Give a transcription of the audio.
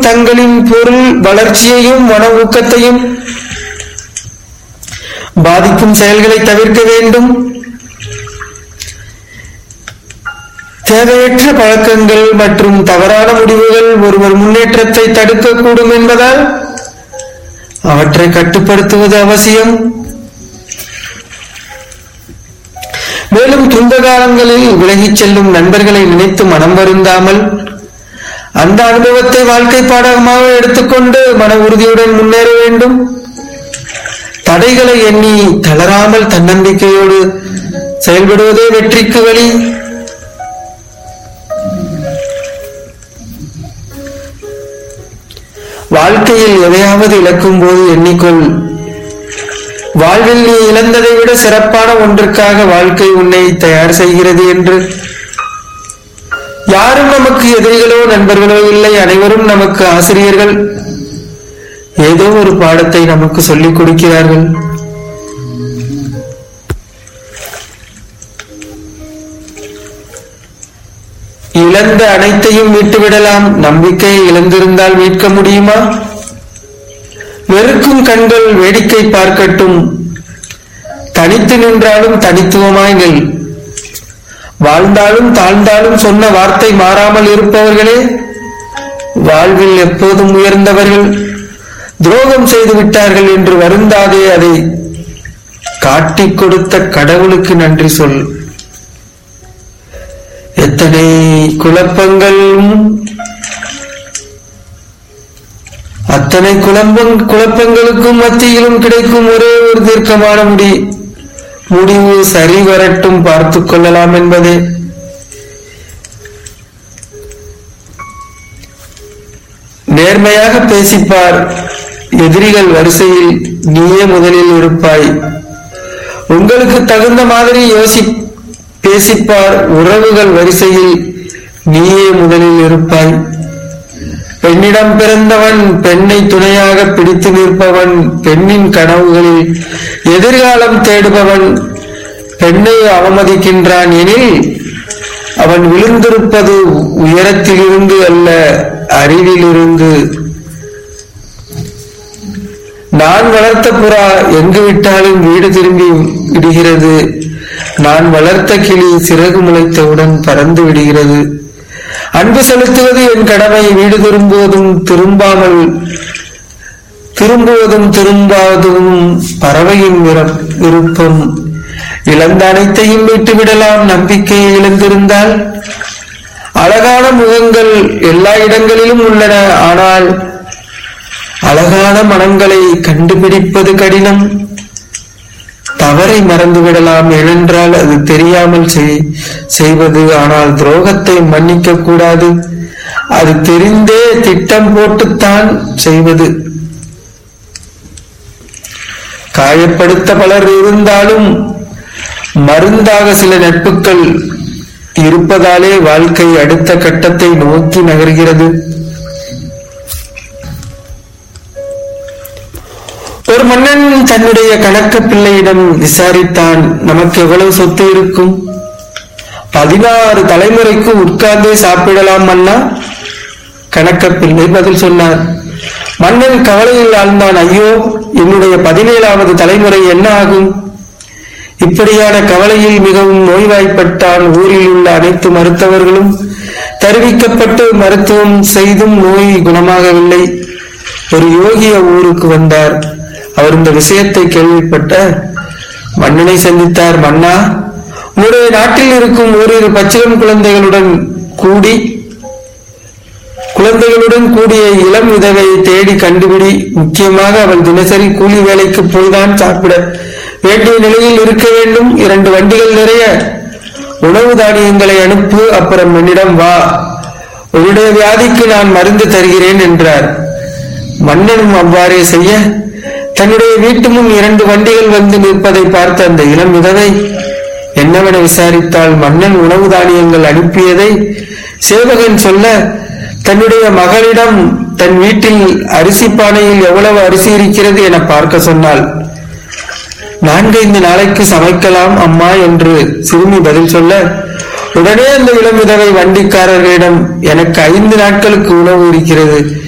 தங்களின் பொருள் வளர்ச்சியையும் மன ஊக்கத்தையும் பாதிக்கும் செயல்களை தவிர்க்க வேண்டும் தேவையற்ற பழக்கங்கள் மற்றும் தவறான முடிவுகள் ஒருவர் முன்னேற்றத்தை தடுக்கக்கூடும் என்பதால் அவற்றை கட்டுப்படுத்துவது அவசியம் மேலும் துன்ப காலங்களில் விலகிச் செல்லும் நண்பர்களை நினைத்து மனம் வருந்தாமல் அந்த அனுபவத்தை வாழ்க்கை பாடகமாக எடுத்துக்கொண்டு மன உறுதியுடன் முன்னேற வேண்டும் தடைகளை எண்ணி தளராமல் தன்னம்பிக்கையோடு செயல்படுவதே வெற்றிக்கு வழி வாழ்க்கையில் எதையாவது இழக்கும் போது எண்ணிக்கொள் வாழ்வில் நீ இழந்ததை விட சிறப்பான ஒன்றுக்காக வாழ்க்கை உன்னை தயார் செய்கிறது என்று யாரும் நமக்கு எதிரிகளோ நண்பர்களோ இல்லை அனைவரும் நமக்கு ஆசிரியர்கள் ஏதோ ஒரு பாடத்தை நமக்கு சொல்லிக் கொடுக்கிறார்கள் இழந்த அனைத்தையும் மீட்டுவிடலாம் நம்பிக்கையை இழந்திருந்தால் மீட்க முடியுமா வெறுக்கும் கண்கள் வேடிக்கை பார்க்கட்டும் தனித்து நின்றாலும் தனித்துவமாய் நில் வாழ்ந்தாலும் தாழ்ந்தாலும் சொன்ன வார்த்தை மாறாமல் இருப்பவர்களே வாழ்வில் எப்போதும் உயர்ந்தவர்கள் துரோகம் செய்து விட்டார்கள் என்று வருந்தாதே அதை காட்டிக் கொடுத்த கடவுளுக்கு நன்றி சொல் எத்தனை குழப்பங்களும் அத்தனை குழப்பம் குழப்பங்களுக்கும் மத்தியிலும் கிடைக்கும் ஒரே ஒரு தீர்க்கமான முடி முடிவு சரி வரட்டும் பார்த்துக் கொள்ளலாம் என்பதே நேர்மையாக பேசிப்பார் எதிரிகள் வரிசையில் நீயே முதலில் இருப்பாய் உங்களுக்கு தகுந்த மாதிரி யோசி பேசிப்பார் உறவுகள் வரிசையில் நீயே முதலில் இருப்பாய் பெண்ணிடம் பிறந்தவன் பெண்ணை துணையாக பிடித்து நிற்பவன் பெண்ணின் கனவுகளில் எதிர்காலம் தேடுபவன் பெண்ணை அவமதிக்கின்றான் எனில் அவன் விழுந்திருப்பது உயரத்திலிருந்து அல்ல அறிவிலிருந்து நான் வளர்த்த புறா எங்கு விட்டாலும் வீடு திரும்பி விடுகிறது நான் வளர்த்த கிளி சிறகு முளைத்தவுடன் பறந்து விடுகிறது அன்பு செலுத்துவது என் கடமை வீடு திரும்புவதும் திரும்பாமல் திரும்புவதும் திரும்பாவதும் பறவையின் விர- விருப்பம் இழந்த அனைத்தையும் விட்டுவிடலாம் நம்பிக்கையை இழந்திருந்தால் அழகான முகங்கள் எல்லா இடங்களிலும் உள்ளன ஆனால் அழகான மனங்களை கண்டுபிடிப்பது கடினம் தவறை மறந்துவிடலாம் ஏனென்றால் அது தெரியாமல் செய்- செய்வது ஆனால் துரோகத்தை மன்னிக்க கூடாது அது தெரிந்தே திட்டம் போட்டுத்தான் செய்வது காயப்படுத்த பலர் இருந்தாலும் மருந்தாக சில நட்புகள் இருப்பதாலே வாழ்க்கை அடுத்த கட்டத்தை நோக்கி நகர்கிறது ஒரு மன்னன் தன்னுடைய கணக்கு பிள்ளையிடம் விசாரித்தான் நமக்கு எவ்வளவு சொத்து இருக்கும் பதினாறு தலைமுறைக்கு உட்கார்ந்தே சாப்பிடலாம் மன்னா கணக்க பிள்ளை பதில் சொன்னார் மன்னன் கவலையில் ஆழ்ந்தான் ஐயோ என்னுடைய பதினேழாவது தலைமுறை என்ன ஆகும் இப்படியான கவலையில் மிகவும் நோய்வாய்ப்பட்டான் ஊரில் உள்ள அனைத்து மருத்துவர்களும் தருவிக்கப்பட்டு மருத்துவம் செய்தும் நோய் குணமாகவில்லை ஒரு யோகி ஊருக்கு வந்தார் அவர் இந்த விஷயத்தை கேள்விப்பட்ட மன்னனை சந்தித்தார் மன்னா உங்களுடைய நாட்டில் இருக்கும் ஓரிரு பச்சிலம் குழந்தைகளுடன் கூடி குழந்தைகளுடன் கூடிய இளம் விதவை தேடி கண்டுபிடி முக்கியமாக அவள் தினசரி கூலி வேலைக்கு போய்தான் சாப்பிட வேண்டிய நிலையில் இருக்க வேண்டும் இரண்டு வண்டிகள் நிறைய உணவு தானியங்களை அனுப்பு அப்புறம் என்னிடம் வா உன்னுடைய வியாதிக்கு நான் மருந்து தருகிறேன் என்றார் மன்னனும் அவ்வாறே செய்ய தன்னுடைய வீட்டு முன் இரண்டு வண்டிகள் வந்து நிற்பதை பார்த்த அந்த இளம் விதவை என்னவென விசாரித்தால் மன்னன் உணவு தானியங்கள் அனுப்பியதை சேவகன் சொல்ல தன்னுடைய மகளிடம் தன் வீட்டில் அரிசி பானையில் எவ்வளவு அரிசி இருக்கிறது என பார்க்க சொன்னாள் நான்கைந்து நாளைக்கு சமைக்கலாம் அம்மா என்று சிறுமி பதில் சொல்ல உடனே அந்த இளம் விதவை வண்டிக்காரர்களிடம் எனக்கு ஐந்து நாட்களுக்கு உணவு இருக்கிறது